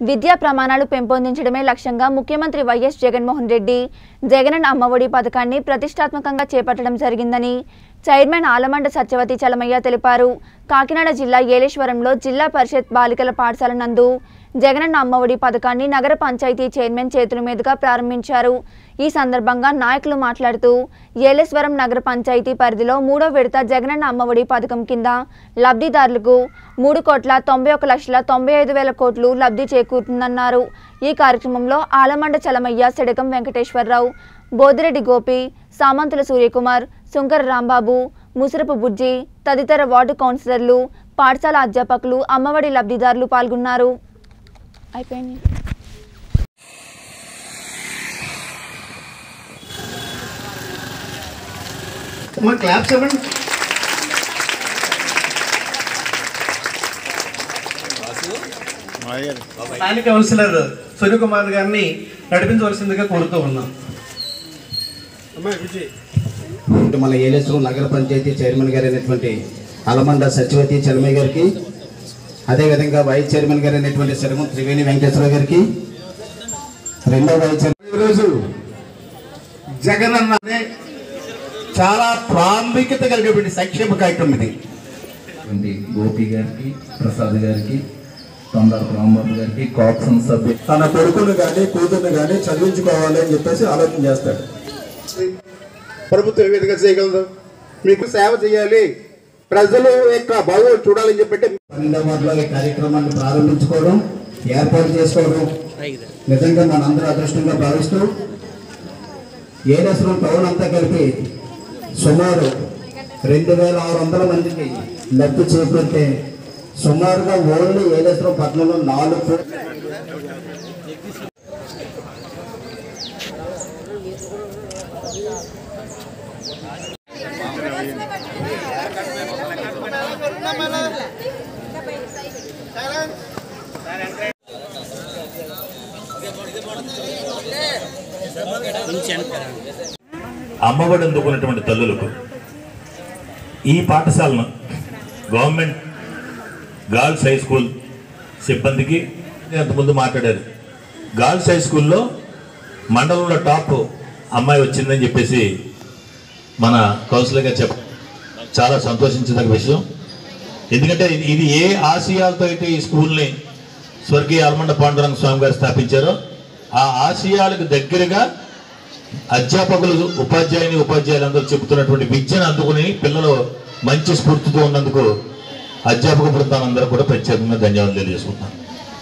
విద్యా ప్రమాణాలు పెంపొందించడమే లక్ష్యంగా ముఖ్యమంత్రి వైఎస్ జగన్మోహన్ రెడ్డి జగనన్ అమ్మఒడి పథకాన్ని ప్రతిష్టాత్మకంగా చేపట్టడం జరిగిందని చైర్మన్ ఆలమండ సత్యవతి చలమయ్య తెలిపారు కాకినాడ జిల్లా ఏలేశ్వరంలో జిల్లా పరిషత్ బాలికల పాఠశాల నందు జగనన్న అమ్మఒడి పథకాన్ని నగర పంచాయతీ చైర్మన్ చేతుల మీదుగా ప్రారంభించారు ఈ సందర్భంగా నాయకులు మాట్లాడుతూ ఏలేశ్వరం నగర పంచాయతీ పరిధిలో మూడో విడత జగనన్న అమ్మఒడి పథకం కింద లబ్ధిదారులకు మూడు కోట్ల తొంభై ఒక లక్షల తొంభై ఐదు వేల కోట్లు లబ్ధి చేకూరుతుందన్నారు ఈ కార్యక్రమంలో ఆలమండ చలమయ్య సెడకం వెంకటేశ్వరరావు బోదిరెడ్డి గోపి సామంతుల సూర్యకుమార్ శుంకర రాంబాబు ముసురపు బుజ్జి తదితర వార్డు కౌన్సిలర్లు పాఠశాల అధ్యాపకులు అమ్మఒడి లబ్ధిదారులు పాల్గొన్నారు అయిపోయింది మా క్లాప్స్ ఇవ్వండి స్థానిక కౌన్సిలర్ సూర్యకుమార్ గారిని నడిపించవలసిందిగా కోరుతూ ఉన్నాం మన ఏలేశ్వరం నగర పంచాయతీ చైర్మన్ గారు అయినటువంటి అలమండ సత్యవతి చలమయ్య గారికి అదేవిధంగా వైస్ చైర్మన్ గారు అయినటువంటి శరము త్రివేణి వెంకటేశ్వర గారికి రెండో వైస్ చైర్మన్ ఈరోజు జగన్ అన్నదే చాలా ప్రాముఖ్యత కలిగినటువంటి సంక్షేమ కార్యక్రమం ఇది ఉన్నటువంటి గోపి గారికి ప్రసాద్ గారికి తొందర రాంబాబు గారికి కాప్సన్ సభ్యులు తన కొడుకును కానీ కూతుర్ని కానీ చదివించుకోవాలి అని చెప్పేసి ఆలోచన చేస్తాడు ప్రభుత్వం ఏ విధంగా చేయగలదు మీకు సేవ చేయాలి ప్రజలు యొక్క బాగోలు చూడాలని చెప్పంటే పన్నెండవ వార్డులో ఈ కార్యక్రమాన్ని ప్రారంభించుకోవడం ఏర్పాటు చేసుకోవడం నిజంగా మనందరూ అదృష్టంగా భావిస్తూ ఏలేశ్వరం టౌన్ అంతా కలిపి సుమారు రెండు వేల ఆరు వందల మందికి లబ్ధి చేకూరితే సుమారుగా ఓన్లీ ఏలేశ్వరం పట్టణంలో నాలుగు కోట్ల అమ్మఒడి అందుకున్నటువంటి తల్లులకు ఈ పాఠశాలను గవర్నమెంట్ గర్ల్స్ హై స్కూల్ సిబ్బందికి అంతకుముందు మాట్లాడారు గర్ల్స్ హై స్కూల్లో మండలంలో టాప్ అమ్మాయి వచ్చిందని చెప్పేసి మన కౌన్సిలర్ గారు చెప్ప చాలా సంతోషించదగ్గ విషయం ఎందుకంటే ఇది- ఇది ఏ ఆశయాలతో అయితే ఈ స్కూల్ని స్వర్గీయ ఆల్మండ పాండురంగ స్వామి గారు స్థాపించారో ఆ ఆశయాలకు దగ్గరగా అధ్యాపకులు ఉపాధ్యాయుని ఉపాధ్యాయులందరూ చెబుతున్నటువంటి విద్యను అందుకుని పిల్లలు మంచి స్ఫూర్తితో ఉన్నందుకు అధ్యాపక బృందాలందరూ కూడా ప్రత్యేకంగా ధన్యవాదాలు తెలియజేసుకుంటున్నాను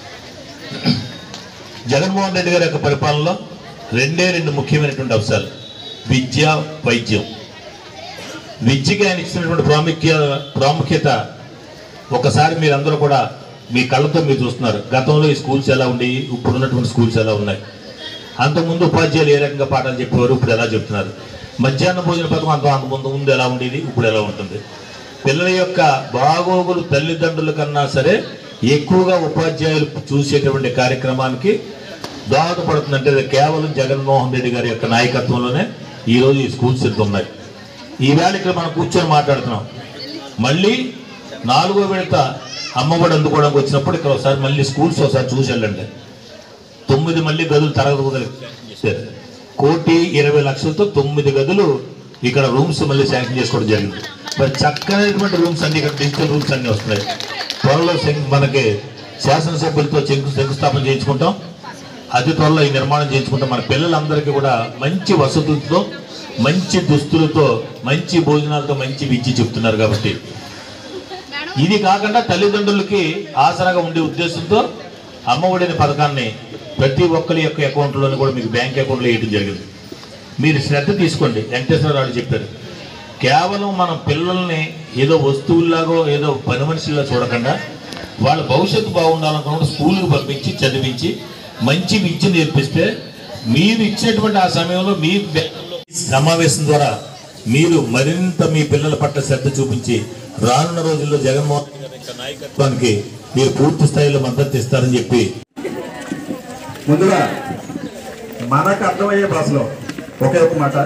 జగన్మోహన్ రెడ్డి గారి యొక్క పరిపాలనలో రెండే రెండు ముఖ్యమైనటువంటి అంశాలు విద్య వైద్యం విద్యకి ఆయన ఇచ్చినటువంటి ప్రాముఖ్య ప్రాముఖ్యత ఒకసారి మీరందరూ కూడా మీ కళ్ళతో మీరు చూస్తున్నారు గతంలో ఈ స్కూల్స్ ఎలా ఉండేవి ఇప్పుడు ఉన్నటువంటి స్కూల్స్ ఎలా ఉన్నాయి అంతకుముందు ఉపాధ్యాయులు ఏ రకంగా పాఠాలు చెప్పేవారు ఇప్పుడు ఎలా చెప్తున్నారు మధ్యాహ్న భోజన పథకం అంత అంతకుముందు ముందు ఎలా ఉండేది ఇప్పుడు ఎలా ఉంటుంది పిల్లల యొక్క బాగోగులు తల్లిదండ్రుల కన్నా సరే ఎక్కువగా ఉపాధ్యాయులు చూసేటువంటి కార్యక్రమానికి దోహదపడుతుందంటే అది కేవలం జగన్మోహన్ రెడ్డి గారి యొక్క నాయకత్వంలోనే ఈరోజు ఈ స్కూల్స్ ఎంత ఉన్నాయి ఈవేళ ఇక్కడ మనం కూర్చొని మాట్లాడుతున్నాం మళ్ళీ నాలుగో విడత అమ్మఒడి అందుకోవడానికి వచ్చినప్పుడు ఇక్కడ ఒకసారి మళ్ళీ స్కూల్స్ ఒకసారి చూసి వెళ్ళండి తొమ్మిది మళ్ళీ గదులు తరగతి గదులు ఇచ్చారు. కోటి ఇరవై లక్షలతో తొమ్మిది గదులు ఇక్కడ రూమ్స్ మళ్ళీ శాంక్షన్ చేసుకోవడం జరిగింది మరి చక్కనైనటువంటి రూమ్స్ అన్ని ఇక్కడ డిజిటల్ రూమ్స్ అన్ని వస్తున్నాయి త్వరలో శం- మనకి శాసనసభ్యులతో శంకు శంకుస్థాపన చేయించుకుంటాం అతి త్వరలో ఈ నిర్మాణం చేయించుకుంటాం మన పిల్లలందరికీ కూడా మంచి వసతులతో మంచి దుస్తులతో మంచి భోజనాలతో మంచి విద్య చెప్తున్నారు కాబట్టి ఇది కాకుండా తల్లిదండ్రులకి ఆసరాగా ఉండే ఉద్దేశంతో అమ్మఒడి అనే పథకాన్ని ప్రతి ఒక్కరి యొక్క అకౌంట్లోని కూడా మీకు బ్యాంక్ అకౌంట్లో వేయడం జరిగింది మీరు శ్రద్ధ తీసుకోండి వెంకటేశ్వర రావు చెప్పారు కేవలం మనం పిల్లల్ని ఏదో వస్తువుల్లాగో ఏదో పని మనుషుల్లా చూడకుండా వాళ్ళ భవిష్యత్తు బాగుండాలనుకున్న స్కూల్కి పంపించి చదివించి మంచి విద్య నేర్పిస్తే మీరు ఇచ్చినటువంటి ఆ సమయంలో మీ బ్యాంకులో ఈ సమావేశం ద్వారా మీరు మరింత మీ పిల్లల పట్ల శ్రద్ధ చూపించి రానున్న రోజుల్లో జగన్మోహన్ రెడ్డి గారి యొక్క నాయకత్వానికి మీరు పూర్తి స్థాయిలో మద్దతు ఇస్తారని చెప్పి ముందుగా మనకు అర్థమయ్యే భాషలో ఒకే ఒక మాట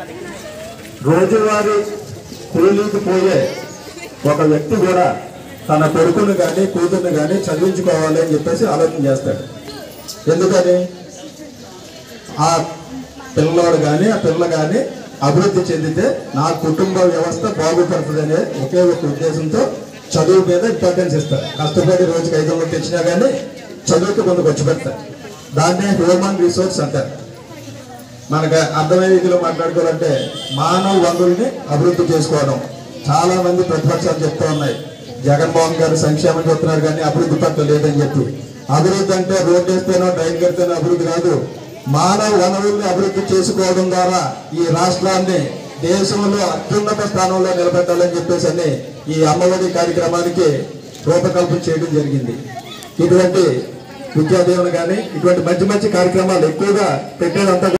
రోజువారీ కూలీకి పోయే ఒక వ్యక్తి కూడా తన కొడుకును కానీ కూతుర్ని కానీ చదివించుకోవాలి అని చెప్పేసి ఆలోచన చేస్తాడు ఎందుకని ఆ పిల్లవాడు కానీ ఆ పిల్ల కానీ అభివృద్ధి చెందితే నా కుటుంబ వ్యవస్థ బాగుపడుతుందనే ఒకే ఒక ఉద్దేశంతో చదువు మీద ఇంపార్టెన్స్ ఇస్తారు కష్టపడి రోజుకి ఐదు వందలు తెచ్చినా కానీ చదువుకి ముందుకు వచ్చి పెడతారు దాన్నే హ్యూమన్ రిసోర్స్ అంటారు మనకు అర్థమయ్యే రీతిలో మాట్లాడుకోవాలంటే మానవ వనరుల్ని అభివృద్ధి చేసుకోవడం చాలా మంది ప్రతిపక్షాలు చెప్తా ఉన్నాయి జగన్మోహన్ గారు సంక్షేమం చెప్తున్నారు కానీ అభివృద్ధి పట్ల లేదని చెప్పి అభివృద్ధి అంటే రోడ్డు వేస్తేనో ట్రైన్ కడితేనో అభివృద్ధి కాదు మానవ వనరుల్ని అభివృద్ధి చేసుకోవడం ద్వారా ఈ రాష్ట్రాన్ని దేశంలో అత్యున్నత స్థానంలో నిలబెట్టాలని చెప్పేసి అని ఈ అమ్మఒడి కార్యక్రమానికి రూపకల్పన చేయడం జరిగింది ఇటువంటి విద్యాదీవన కానీ ఇటువంటి మంచి మంచి కార్యక్రమాలు ఎక్కువగా పెట్టేదంతా